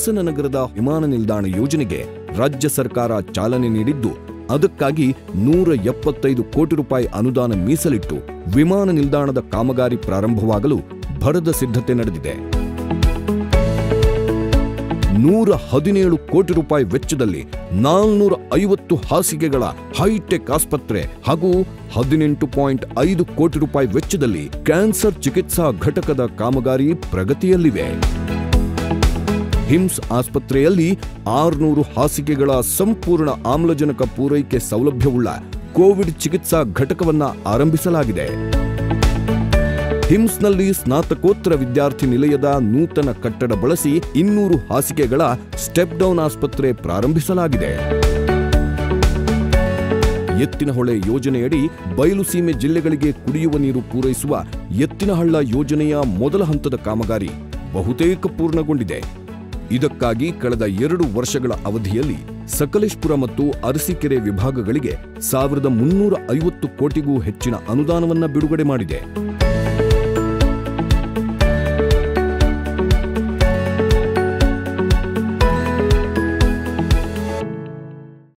ಹಾಸನ ನಗರದ ವಿಮಾನ ನಿಲ್ದಾಣ ಯೋಜನೆಗೆ ರಾಜ್ಯ ಸರ್ಕಾರ ಚಾಲನೆ ನೀಡಿದ್ದು ಅದಕ್ಕಾಗಿ ನೂರ ಎಪ್ಪತ್ತೈದು ಕೋಟಿ ರೂಪಾಯಿ ಅನುದಾನ ಮೀಸಲಿಟ್ಟು ವಿಮಾನ ನಿಲ್ದಾಣದ ಕಾಮಗಾರಿ ಪ್ರಾರಂಭವಾಗಲು ಭರದ ಸಿದ್ಧತೆ ನಡೆದಿದೆ ನೂರ ಹದಿನೇಳು ಕೋಟಿ ರೂಪಾಯಿ ವೆಚ್ಚದಲ್ಲಿ ನಾಲ್ನೂರ ಐವತ್ತು ಹಾಸಿಗೆಗಳ ಹೈಟೆಕ್ ಆಸ್ಪತ್ರೆ ಹಾಗೂ ಹದಿನೆಂಟು ಪಾಯಿಂಟ್ ಐದು ಕೋಟಿ ರೂಪಾಯಿ ವೆಚ್ಚದಲ್ಲಿ ಕ್ಯಾನ್ಸರ್ ಚಿಕಿತ್ಸಾ ಘಟಕದ ಕಾಮಗಾರಿ ಪ್ರಗತಿಯಲ್ಲಿವೆ ಹಿಮ್ಸ್ ಆಸ್ಪತ್ರೆಯಲ್ಲಿ ಆರುನೂರು ಹಾಸಿಗೆಗಳ ಸಂಪೂರ್ಣ ಆಮ್ಲಜನಕ ಪೂರೈಕೆ ಸೌಲಭ್ಯವುಳ್ಳ ಕೋವಿಡ್ ಚಿಕಿತ್ಸಾ ಘಟಕವನ್ನ ಆರಂಭಿಸಲಾಗಿದೆ ಹಿಮ್ಸ್ನಲ್ಲಿ ಸ್ನಾತಕೋತ್ತರ ವಿದ್ಯಾರ್ಥಿ ನಿಲಯದ ನೂತನ ಕಟ್ಟಡ ಬಳಸಿ ಇನ್ನೂರು ಹಾಸಿಗೆಗಳ ಸ್ಟೆಪ್ ಡೌನ್ ಆಸ್ಪತ್ರೆ ಪ್ರಾರಂಭಿಸಲಾಗಿದೆ ಎತ್ತಿನಹೊಳೆ ಯೋಜನೆಯಡಿ ಬಯಲುಸೀಮೆ ಜಿಲ್ಲೆಗಳಿಗೆ ಕುಡಿಯುವ ನೀರು ಪೂರೈಸುವ ಎತ್ತಿನಹಳ್ಳ ಯೋಜನೆಯ ಮೊದಲ ಹಂತದ ಕಾಮಗಾರಿ ಬಹುತೇಕ ಪೂರ್ಣಗೊಂಡಿದೆ ಇದಕ್ಕಾಗಿ ಕಳೆದ ಎರಡು ವರ್ಷಗಳ ಅವಧಿಯಲ್ಲಿ ಸಕಲೇಶ್ಪುರ ಮತ್ತು ಅರಸೀಕೆರೆ ವಿಭಾಗಗಳಿಗೆ ಸಾವಿರದ ಮುನ್ನೂರ ಐವತ್ತು ಕೋಟಿಗೂ ಹೆಚ್ಚಿನ ಅನುದಾನವನ್ನ ಬಿಡುಗಡೆ ಮಾಡಿದೆ